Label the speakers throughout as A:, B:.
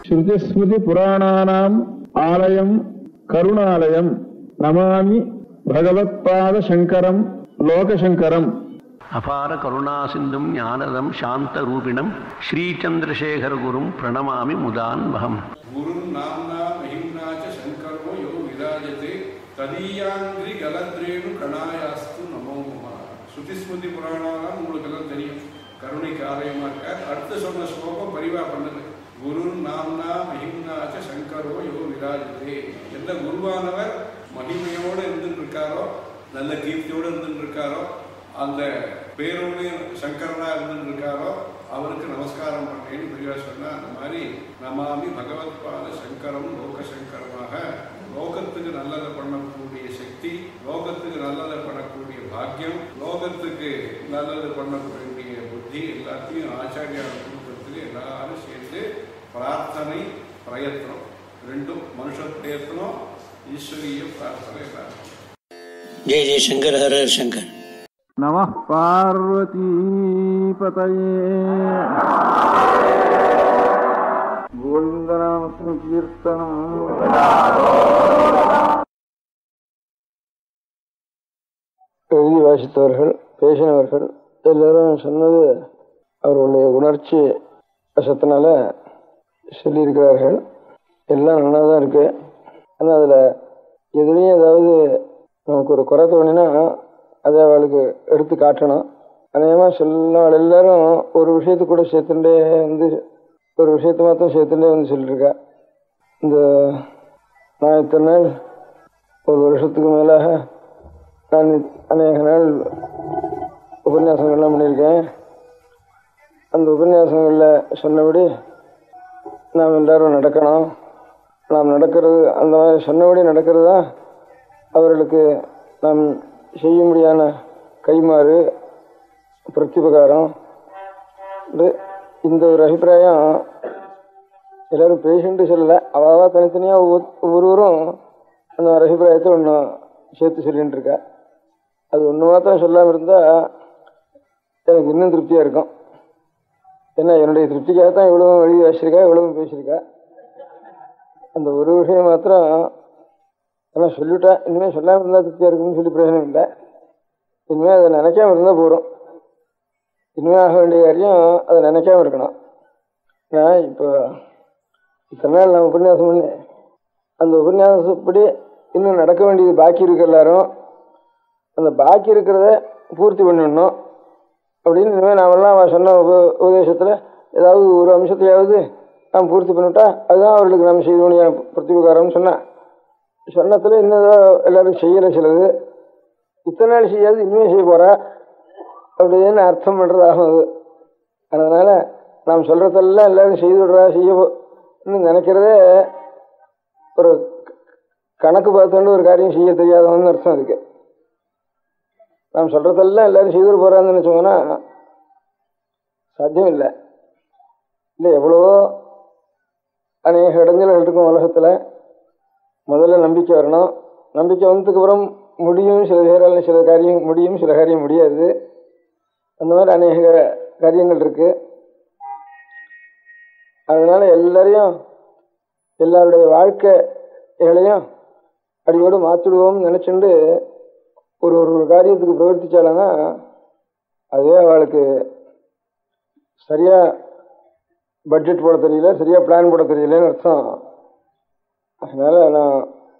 A: ஸ்ருதிஸ்மிருதி புராணானாம் ஆலயம் கருணாலயம் நமாமி பகவத்பாத சங்கரம் லோகசங்கரம்
B: அபார கருணா சிந்தும் ஞானதம் சாந்த ரூபிணம் ஸ்ரீச்சந்திரசேகரகுரும் பிரணமாமி முதான்வகம்
C: குருன் நாம்னா மகிம்னா ச சங்கரோ யோ விராஜதே ததீயாங்கிரி கலத்ரேனு கணாயாஸ்து நமோ நம ஸ்ருதிஸ்மிருதி புராணாலாம் உங்களுக்கு எல்லாம் தெரியும் கருணைக்கு ஆலயமா இருக்கார் அடுத்து சொன்ன ஸ்லோகம் பரிவா பண்ணுது குருன் நாம்னா மகிம்னா ச சங்கரோ யோ விராஜதே எந்த குருவானவர் மகிமையோடு இருந்துட்டு இருக்காரோ நல்ல கீர்த்தியோடு இருந்துட்டு இருக்காரோ அந்த பேரோடு சங்கரனா இருந்துட்டு இருக்காரோ அவருக்கு நமஸ்காரம் பண்ணேன்னு பெரியவா சொன்னா அந்த மாதிரி நமாமி பகவத்பாத சங்கரம் லோக சங்கரமாக லோகத்துக்கு நல்லதை பண்ணக்கூடிய சக்தி லோகத்துக்கு நல்லதை பண்ணக்கூடிய பாக்கியம் லோகத்துக்கு நல்லது பண்ணக்கூடிய புத்தி எல்லாத்தையும் ஆச்சாரியார் கொடுக்கறதுக்கு எல்லாரும் சேர்ந்து பிரார்த்தனை பிரயத்னம் ரெண்டும் மனுஷ பிரயத்னம் ஈஸ்வரிய பிரார்த்தனை எல்லாரும்
D: जय जय शंकर हर हर शंकर
A: நம பார்வதீபதயே கோவிந்தநாம கீர்த்தனம் எழுதி வாசித்தவர்கள் பேசினவர்கள் எல்லாரும் சொன்னது அவர்களுடைய உணர்ச்சி வசத்தினால சொல்லியிருக்கிறார்கள் எல்லாம் நல்லா தான் இருக்கு ஆனால் அதில் எதுலேயும் ஏதாவது நமக்கு ஒரு குறை தோணினா அதை அவளுக்கு எடுத்து காட்டணும் அநேகமாக சொன்னவள் எல்லாரும் ஒரு விஷயத்து கூட சேர்த்துட்டே வந்து ஒரு விஷயத்தை மாத்திரம் சேர்த்துட்டே வந்து சொல்லியிருக்கா இந்த நான் இத்தனை நாள் ஒரு வருஷத்துக்கு மேலாக நான் அநேக நாள் உபன்யாசங்கள்லாம் பண்ணியிருக்கேன் அந்த உபன்யாசங்களில் சொன்னபடி நாம் எல்லாரும் நடக்கணும் நாம் நடக்கிறது அந்த மாதிரி சொன்னபடி நடக்கிறது தான் அவர்களுக்கு நாம் செய்ய முடியாத கைமாறு பிரத்யுபகாரம் இது இந்த ஒரு அபிப்பிராயம் எல்லாரும் பேஷண்ட்டு சொல்லலை அவாவா தனித்தனியாக ஒவ்வொரு ஒவ்வொருவரும் அந்த ஒரு அபிப்பிராயத்தை ஒன்று சேர்த்து சொல்லிட்டு இருக்கா அது ஒன்று மாத்திரம் சொல்லாமல் இருந்தால் எனக்கு இன்னும் திருப்தியாக இருக்கும் ஏன்னா என்னுடைய திருப்திக்காக தான் இவ்வளவு எழுதி வச்சிருக்கா இவ்வளவு பேசியிருக்கா அந்த ஒரு விஷயம் மாத்திரம் ஆனால் சொல்லிவிட்டா இனிமேல் சொல்லாமல் இருந்தால் திருப்தியாக இருக்கும்னு சொல்லி பிரயோஜனம் இல்லை இனிமேல் அதை நினைக்காம இருந்தால் போகிறோம் இனிமேல் ஆக வேண்டிய காரியம் அதை நினைக்காம இருக்கணும் நான் இப்போ இத்தனை நாள் நான் உபன்யாசம் பண்ணேன் அந்த உபன்யாசப்படி இன்னும் நடக்க வேண்டியது பாக்கி இருக்கு எல்லாரும் அந்த பாக்கி இருக்கிறத பூர்த்தி பண்ணிடணும் அப்படின்னு இனிமேல் நாமெல்லாம் அவன் சொன்ன உப உபதேசத்தில் ஏதாவது ஒரு அம்சத்தையாவது நாம் பூர்த்தி பண்ணிவிட்டா அதுதான் அவர்களுக்கு நம்ம செய்ய வேண்டிய பிரத்யுபகாரம்னு சொன்னேன் சொன்னத்தில் இன்னும் ஏதோ எல்லாரும் செய்யலை சிலது இத்தனை நாள் செய்யாது இனிமேல் செய்ய போகிறா அப்படின்னு அர்த்தம் பண்ணுறதாகும் அது அதனால் நாம் சொல்கிறதெல்லாம் எல்லாரும் செய்து விடுறா செய்ய இன்னும் நினைக்கிறதே ஒரு கணக்கு பார்த்துட்டு ஒரு காரியம் செய்ய தெரியாதவன்னு அர்த்தம் இருக்கு நாம் சொல்கிறதெல்லாம் எல்லாரும் செய்து போகிறான்னு நினச்சோம்னா சாத்தியம் இல்லை இல்லை எவ்வளவோ அநேக இடைஞ்சல்கள் இருக்கும் உலகத்தில் முதல்ல நம்பிக்கை வரணும் நம்பிக்கை வந்ததுக்கு அப்புறம் முடியும் சில பேரால் சில காரியம் முடியும் சில காரியம் முடியாது அந்த மாதிரி அநேக காரியங்கள் இருக்கு அதனால எல்லாரையும் எல்லாருடைய வாழ்க்கைகளையும் அடியோடு மாற்றிடுவோம்னு நினச்சிண்டு ஒரு ஒரு ஒரு காரியத்துக்கு பிரவர்த்திச்சாலன்னா அதே அவளுக்கு சரியாக பட்ஜெட் போட தெரியல சரியாக பிளான் போட தெரியலன்னு அர்த்தம் அதனால நான்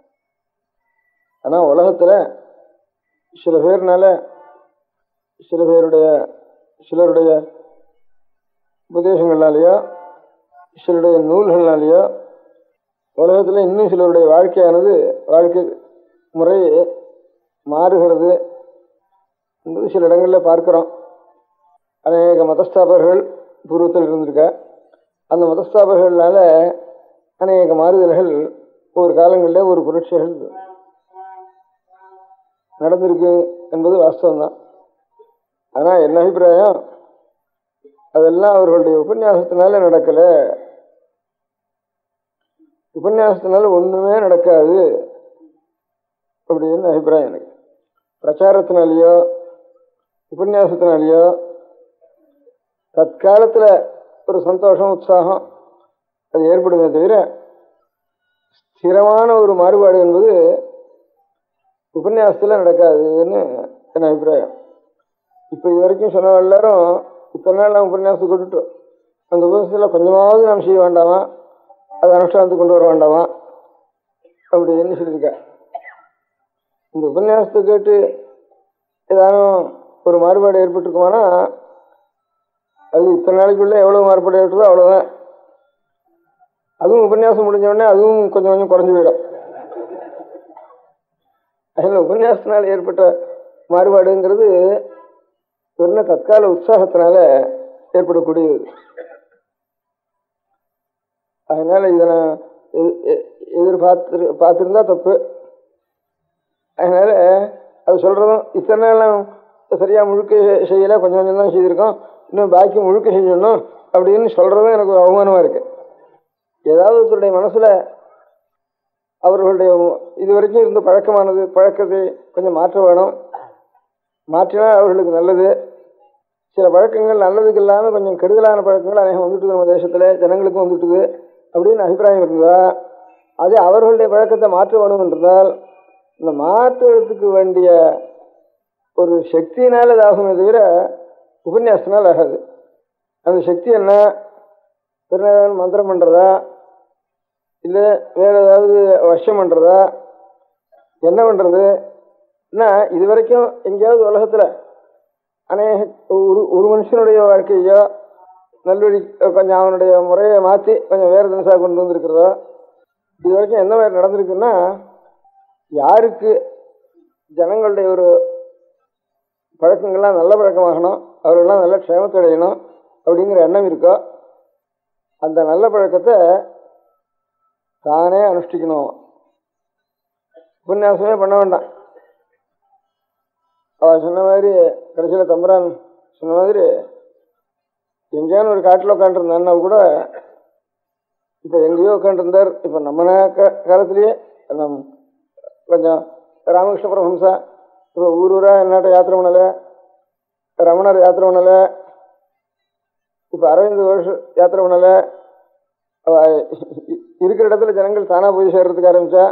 A: ஆனால் உலகத்தில் சில பேர்னால சில பேருடைய சிலருடைய உபதேசங்கள்னாலேயோ சிலருடைய நூல்கள்னாலேயோ உலகத்தில் இன்னும் சிலருடைய வாழ்க்கையானது வாழ்க்கை முறை மாறுகிறது என்பது சில இடங்களில் பார்க்குறோம் அநேக மதஸ்தாபர்கள் பூர்வத்தில் இருந்திருக்கா அந்த மதஸ்தாபர்களால அநேக மாறுதல்கள் ஒரு காலங்களில் ஒரு புரட்சிகள் நடந்திருக்கு என்பது வாஸ்தவம்தான் ஆனால் என்ன அபிப்பிராயம் அதெல்லாம் அவர்களுடைய உபன்யாசத்தினால நடக்கலை உபன்யாசத்தினால ஒன்றுமே நடக்காது அப்படின்னு அபிப்பிராயம் எனக்கு பிரச்சாரத்தினாலேயோ உபன்யாசத்தினாலேயோ தற்காலத்தில் ஒரு சந்தோஷம் உற்சாகம் அது ஏற்படுமே தவிர ஸ்திரமான ஒரு மாறுபாடு என்பது உபன்யாசத்தில் நடக்காதுன்னு என் அபிப்பிராயம் இப்போ இது வரைக்கும் சொன்ன எல்லாரும் இத்தனை நாள் நாம் உபன்யாசத்தை கொண்டுட்டோம் அந்த உபன்யாசத்தில் கொஞ்சமாவது நாம் செய்ய வேண்டாமா அதை அனுஷ்டானத்துக்கு கொண்டு வர வேண்டாமா அப்படின்னு சொல்லியிருக்கேன் இந்த உபன்யாசத்தை கேட்டு ஏதானும் ஒரு மாறுபாடு ஏற்பட்டிருக்குமானா அது இத்தனை நாளைக்குள்ள எவ்வளவு மாறுபாடு ஏற்பட்டதோ அவ்வளோதான் அதுவும் உபன்யாசம் முடிஞ்ச உடனே அதுவும் கொஞ்சம் கொஞ்சம் குறைஞ்சு போயிடும் அதில் உபன்யாசத்தினால் ஏற்பட்ட மாறுபாடுங்கிறது வெறும் தற்கால உற்சாகத்தினால ஏற்படக்கூடியது அதனால இதை நான் எ- எ- எதிர்பார்த்து பார்த்துருந்தா தப்பு அதனால அது சொல்றதும் இத்தனை நாள் நான் சரியா முழுக்க செய்யல கொஞ்சம் கொஞ்சம் தான் செய்திருக்கோம் இன்னும் பாக்கி முழுக்க செஞ்சிடணும் அப்படின்னு சொல்றதும் எனக்கு ஒரு அவமானமா இருக்கு ஏதாவது ஒருத்தருடைய மனசுல அவர்களுடைய இது வரைக்கும் இருந்த பழக்கமானது பழக்கத்தை கொஞ்சம் மாற்ற வேணும் மாற்றினா அவர்களுக்கு நல்லது சில பழக்கங்கள் நல்லதுக்கு இல்லாமல் கொஞ்சம் கெடுதலான பழக்கங்கள் அநேகம் வந்துட்டுது நம்ம தேசத்தில் ஜனங்களுக்கும் வந்துட்டுது அப்படின்னு அபிப்பிராயம் இருந்தா அதே அவர்களுடைய பழக்கத்தை மாற்ற வேணும் என்றால் இந்த மாற்றுவதற்கு வேண்டிய ஒரு சக்தியினால் அது ஆகுமே தவிர உபன்யாசத்தினால் ஆகாது அந்த சக்தி என்ன பிற மந்திரம் பண்ணுறதா இல்லை வேற ஏதாவது வருஷம் பண்ணுறதா என்ன பண்ணுறது என்ன இது வரைக்கும் எங்கேயாவது உலகத்தில் அநேக ஒரு ஒரு மனுஷனுடைய வாழ்க்கையோ நல்வழி கொஞ்சம் அவனுடைய முறையை மாற்றி கொஞ்சம் வேறு தினசாக கொண்டு வந்திருக்கிறதோ இது வரைக்கும் என்ன மாதிரி நடந்திருக்குன்னா யாருக்கு ஜனங்களுடைய ஒரு பழக்கங்கள்லாம் நல்ல பழக்கமாகணும் அவர்கள்லாம் நல்ல க்ஷேமத்தை அடையணும் அப்படிங்கிற எண்ணம் இருக்கோ அந்த நல்ல பழக்கத்தை தானே அனுஷ்டிக்கணும் உபன்யாசமே பண்ண வேண்டாம் அவ சொன்ன மாதிரி கடைசியில் தம்பரான் சொன்ன மாதிரி எங்கேயானு ஒரு காட்டில் உட்காந்துருந்தான்னா கூட இப்போ எங்கேயோ உட்காந்துருந்தார் இப்போ நம்ம நா- கா- காலத்திலேயே நம் கொஞ்சம் ராமகிருஷ்ண பரமஹம்சா இப்போ ஊர் ஊரா என்னாட்ட யாத்திரை பண்ணலை ரமணர் யாத்திரை பண்ணலை இப்போ அரவிந்த் கோஷ் யாத்திரை பண்ணலை அவ இருக்கிற இடத்துல ஜனங்கள் தானா போய் சேர்றதுக்கு ஆரம்பிச்சா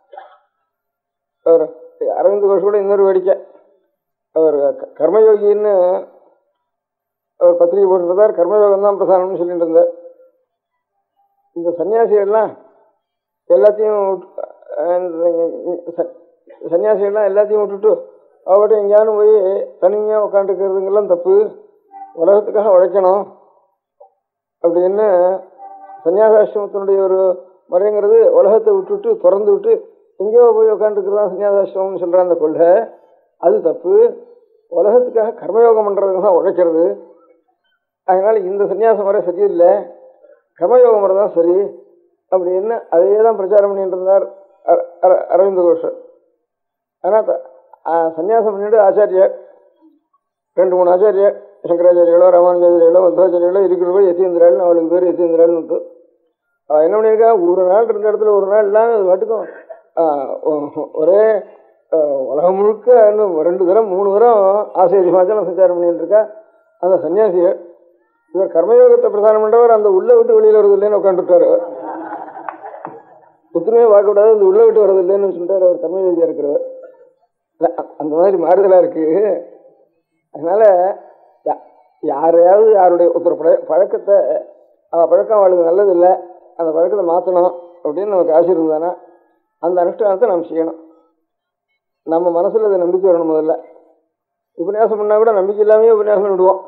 A: அவர் அரவிந்த் கோஷ் கூட இன்னொரு வேடிக்கை அவர் க- கர்மயோகின்னு அவர் பத்திரிகை போட்டிருந்தார் கர்மயோகம் தான் பிரதானம்னு சொல்லிட்டு இருந்தார் இந்த சன்னியாசிகள்லாம் எல்லாத்தையும் விட்டு- அஹ் ச- சன்னியாசிகள்லாம் எல்லாத்தையும் விட்டுட்டு அவட்ட எங்கேயானு போய் தனியாக உட்காந்துருக்கிறதுங்கெல்லாம் தப்பு உலகத்துக்காக உழைக்கணும் அப்படின்னு சன்னியாசாசிரமத்தினுடைய ஒரு முறைங்கிறது உலகத்தை விட்டுட்டு திறந்து விட்டு எங்கேயோ போய் உட்காந்துருக்கிறது தான் சன்னியாசாசிரமம்னு சொல்கிற அந்த கொள்கை அது தப்பு உலகத்துக்காக கர்மயோகம் பண்ணுறதுக்கு தான் உழைக்கிறது அதனால இந்த சன்னியாச முறை சரியில்லை கர்மயோக முறை தான் சரி அப்படின்னு அதையே தான் பிரச்சாரம் பண்ணிட்டு இருந்தார் அர- அர- அரவிந்த கோஷர் ஆனால் சன்னியாசம் பண்ணிட்டு ஆச்சாரியர் ரெண்டு மூணு ஆச்சாரியர் சங்கராச்சாரிகளோ ராமானுஜாச்சாரிகளோ மಧ್வாச்சாரிகளோ இருக்கிறவோ யத்தீந்திராள்னு அவளுக்கு பேர் யத்தீந்திராள்னு விட்டு அவள் என்ன பண்ணியிருக்கா ஒரு நாள் இருந்த இடத்துல ஒரு நாள் இல்லாமல் அது பாட்டுக்கும் ஆ, ஒ- ஒரே ஆ, உலகம் முழுக்க இன்னும் ரெண்டு தரம் மூணு தரம் ஆசிரியர் ஹிமாச்சலம் சஞ்சாரம் பண்ணிட்டு இருக்கா அந்த சன்னியாசிகள் இவர் கர்மயோகத்தை பிரதானம் பண்றவர் அந்த உள்ள விட்டு வெளியில வருது இல்லைன்னு உட்காந்துட்டாரு புத்துமே பார்க்கக்கூடாது அந்த உள்ள விட்டு வர்றது இல்லைன்னு சொல்லிட்டாரு அவர் கர்மயோகியா இருக்கிறவர் இல்ல, அ- அந்த மாதிரி மாறுதலா இருக்கு அதனால யா- யாரையாவது யாருடைய ஒருத்தர் பழ பழக்கத்தை அவ பழக்கம் அவளுக்கு நல்லது இல்லை அந்த பழக்கத்தை மாற்றணும் அப்படின்னு நமக்கு ஆசை இருந்தானா அந்த அனுஷ்டானத்தை நாம் செய்யணும் நம்ம மனசுல அது நம்பிக்கை வரணும் முதல்ல உபன்யாசம் பண்ணா கூட நம்பிக்கை இல்லாமே உபன்யாசம் விடுவோம்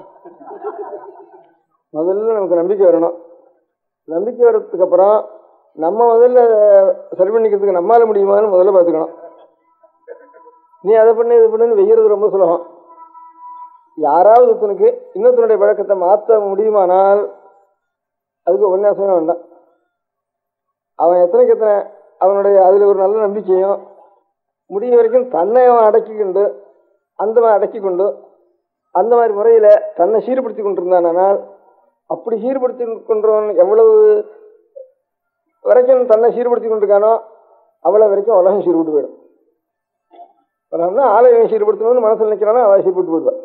A: முதல்ல நமக்கு நம்பிக்கை வரணும் நம்பிக்கை வர்றதுக்கு அப்புறம் நம்ம முதல்ல சரி பண்ணிக்கிறதுக்கு நம்மால முடியுமான்னு முதல்ல பார்த்துக்கணும் நீ அதை பண்ணு இது பண்ணுன்னு வெய்யறது ரொம்ப சுலபம் யாராவது ஒருத்தனுக்கு இன்னொருத்தனுடைய பழக்கத்தை மாற்ற முடியுமானால் அதுக்கு உபன்யாசமே வேண்டாம் அவன் எத்தனைக்கு எத்தனை அவனுடைய அதில் ஒரு நல்ல நம்பிக்கையும் முடிய வரைக்கும் தன்னை அவன் அடக்கிக்கொண்டு அந்த மாதிரி அடக்கி கொண்டு அந்த மாதிரி முறையில் தன்னை சீர்படுத்தி கொண்டிருந்தானால் அப்படி சீர்படுத்தி கொண்டவன் எவ்வளவு வரைக்கும் தன்னை சீர்படுத்தி கொண்டிருக்கானோ அவ்வளவு வரைக்கும் உலகம் சீர்பட்டு போயிடும் உலகம்னா ஆலயம் சீர்படுத்தணும்னு மனசில் நினைக்கிறானோ அவள் சீர்பட்டு போயிடுவான்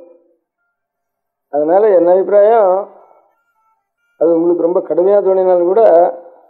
A: அதனால என் அபிப்பிராயம் அது உங்களுக்கு ரொம்ப கடுமையாக தோணினாலும் கூட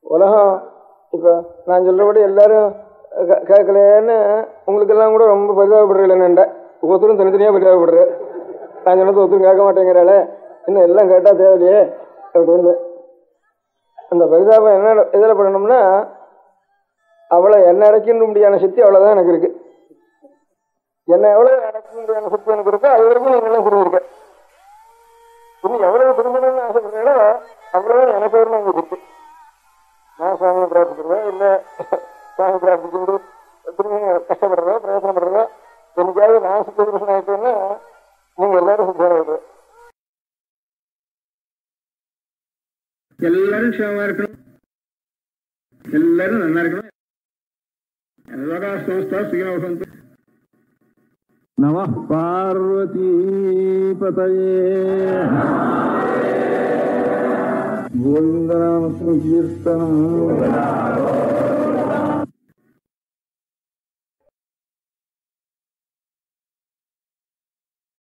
A: உலகம் இப்போ நான் சொல்றபடி எல்லாரும் கே- கேட்கலையேன்னு உங்களுக்கெல்லாம் கூட ரொம்ப பரிதாபப்படுறீங்களே என்னண்ட ஒருத்தரும் தனித்தனியாக பரிதாபப்படுற நான் சொன்னது ஒருத்தரும் கேட்க மாட்டேங்கிறாளே இன்னும் எல்லாம் கேட்டால் தேவையில்லையே அப்படின்னு அந்த பரிதாபம் என்ன இதில் பண்ணணும்னா அவளை என்ன இறக்கின்ற முடியாத சக்தி அவ்வளோதான் எனக்கு இருக்கு என்னை எவ்வளவு இறக்க முடியாத சக்தி எனக்கு இருக்கோ அது வரைக்கும் நீங்க எல்லாம் புரிஞ்சிருக்க இன்னும் எவ்வளவு திரும்பணும்னு ஆசைப்படுறீங்களோ அவ்வளவு எனக்கு பேர் உங்களுக்கு இருக்கு நான் சுவாமியை பிரார்த்திக்கிறதோ இல்லை சுவாமி பிரார்த்திச்சுட்டு திரும்பி கஷ்டப்படுறதோ பிரயோசனப்படுறதோ என்னைக்காவது நான் சுத்த புருஷன் ஆயிட்டேன்னா நீங்க எல்லாரும் சுத்தம் எல்லாரும் க்ஷேமமா இருக்கணும் எல்லாரும் நல்லா இருக்கணும் லோகா சமஸ்தா சுகினோசந்து நம பார்வதி பதயே கோவிந்தநாம கீர்த்தனம்